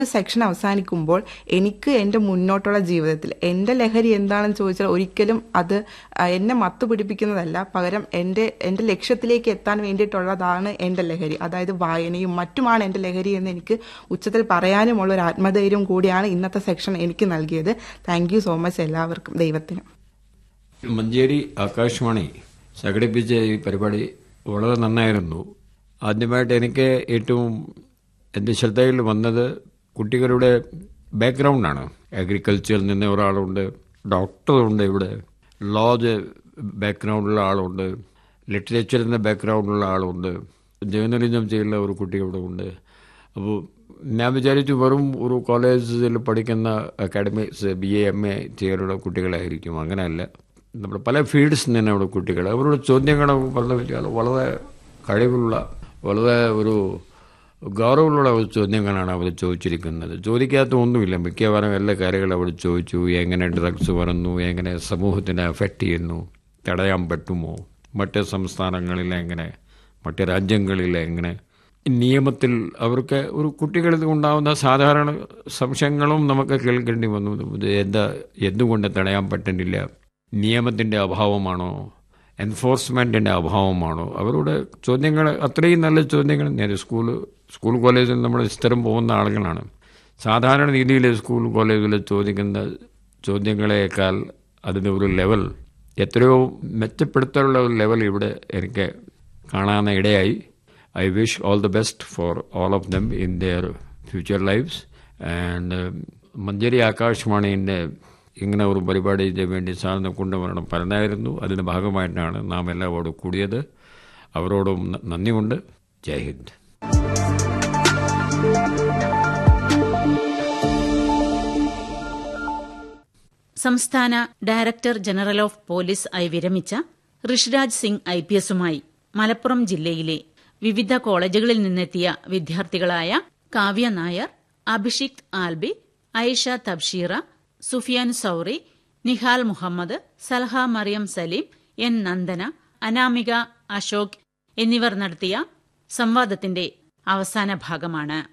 section അവസാനിക്കുമ്പോൾ എനിക്ക് എൻ്റെ മുന്നോട്ടുള്ള ജീവിതത്തിൽ എൻ്റെ ലഹരി എന്താണെന്ന് ചോദിച്ചാൽ ഒരിക്കലും അത് ആ, എന്നെ മത്തു പിടിപ്പിക്കുന്നതല്ല പകരം എൻ്റെ എൻ്റെ ലക്ഷ്യത്തിലേക്ക് എത്താൻ വേണ്ടിയിട്ടുള്ളതാണ് എൻ്റെ ലഹരി അതായത് വായനയും മറ്റുമാണ് എൻ്റെ ലഹരി എന്ന് എനിക്ക് ഉച്ചത്തിൽ പറയാനുമുള്ള ഒരു ആത്മധൈര്യം കൂടിയാണ് ഇന്നത്തെ സെക്ഷൻ എനിക്ക് നൽകിയത് താങ്ക് യു സോ മച്ച് എല്ലാവർക്കും ദൈവത്തിനും മഞ്ചേരി ആകാശവാണി സംഘടിപ്പിച്ച ഈ പരിപാടി വളരെ നന്നായിരുന്നു ആദ്യമായിട്ട് എനിക്ക് ഏറ്റവും എൻ്റെ ശ്രദ്ധയിൽ വന്നത് കുട്ടികളുടെ ബാക്ക്ഗ്രൗണ്ടാണ് അഗ്രികൾച്ചറിൽ നിന്ന് ഒരാളുണ്ട് ഡോക്ടറുണ്ട് ഇവിടെ ലോജ് ബാക്ക്ഗ്രൗണ്ടുള്ള ആളുണ്ട് ലിറ്ററേച്ചറിൻ്റെ ബാക്ക്ഗ്രൗണ്ടുള്ള ആളുണ്ട് ജേർണലിസം ചെയ്യുന്ന ഒരു കുട്ടി ഇവിടെ ഉണ്ട് അപ്പോൾ ഞാൻ വിചാരിച്ചു വെറും ഒരു കോളേജിൽ പഠിക്കുന്ന academics B A M A ചെയ്യാനുള്ള കുട്ടികളായിരിക്കും അങ്ങനെയല്ല നമ്മുടെ പല ഫീൽഡ്സിൽ നിന്ന് അവിടെ കുട്ടികൾ അവരുടെ ചോദ്യങ്ങൾ വളരെ വലിയ വളരെ കഴിവുള്ള വളരെ ഒരു ഗൗരവമുള്ള ഒരു ചോദ്യങ്ങളാണ് അവർ ചോദിച്ചിരിക്കുന്നത് ചോദിക്കാത്ത ഒന്നുമില്ല മിക്കവാറും എല്ലാ കാര്യങ്ങളും അവർ ചോദിച്ചു എങ്ങനെ ഡ്രഗ്സ് വരുന്നു എങ്ങനെ സമൂഹത്തിനെ അഫക്റ്റ് ചെയ്യുന്നു തടയാൻ പറ്റുമോ മറ്റ് സംസ്ഥാനങ്ങളിൽ എങ്ങനെ മറ്റ് രാജ്യങ്ങളിൽ എങ്ങനെ നിയമത്തിൽ അവർക്ക് ഒരു കുട്ടികളിൽ ഉണ്ടാകുന്ന സാധാരണ സംശയങ്ങളും നമുക്ക് കേൾക്കേണ്ടി വന്നു ഇത് എന്താ എന്തുകൊണ്ട് തടയാൻ പറ്റുന്നില്ല നിയമത്തിൻ്റെ അഭാവമാണോ എൻഫോഴ്സ്മെൻറ്റിൻ്റെ അഭാവമാണോ അവരുടെ ചോദ്യങ്ങൾ അത്രയും നല്ല ചോദ്യങ്ങൾ ഞാൻ സ്കൂൾ സ്കൂൾ കോളേജിൽ നമ്മൾ സ്ഥിരം പോകുന്ന ആളുകളാണ് സാധാരണ രീതിയിൽ സ്കൂൾ കോളേജിൽ ചോദിക്കുന്ന ചോദ്യങ്ങളെക്കാൾ അതിൻ്റെ ഒരു ലെവൽ എത്രയോ മെച്ചപ്പെടുത്താനുള്ള ഒരു ലെവൽ ഇവിടെ എനിക്ക് കാണാൻ ഇടയായി I wish all the best for all of them in their future lifes and Manjeri ആകാശവാണിൻ്റെ ഇങ്ങനെ ഒരു പരിപാടി ഇതിന് വേണ്ടി സാറിനെ കൊണ്ടുവരണം പറഞ്ഞായിരുന്നു അതിൻ്റെ ഭാഗമായിട്ടാണ് നാം എല്ലാവരോടും കൂടിയത് അവരോടും ന- നന്ദിയുണ്ട് ജയ് ഹിന്ദ് സംസ്ഥാന ഡയറക്ടർ ജനറൽ ഓഫ് പോലീസ് ആയി വിരമിച്ച ഋഷിരാജ് സിംഗ് ഐ പി എസുമായി മലപ്പുറം ജില്ലയിലെ വിവിധ കോളേജുകളിൽ നിന്നെത്തിയ വിദ്യാർത്ഥികളായ കാവ്യ നായർ അഭിഷിക് ആൽബി ഐഷ തബ്ഷീറ സുഫിയാൻ സൌറി നിഹാൽ മുഹമ്മദ് സൽഹ മറിയം സലീം എൻ നന്ദന അനാമിക അശോക് എന്നിവർ നടത്തിയ സംവാദത്തിന്റെ അവസാന ഭാഗമാണ്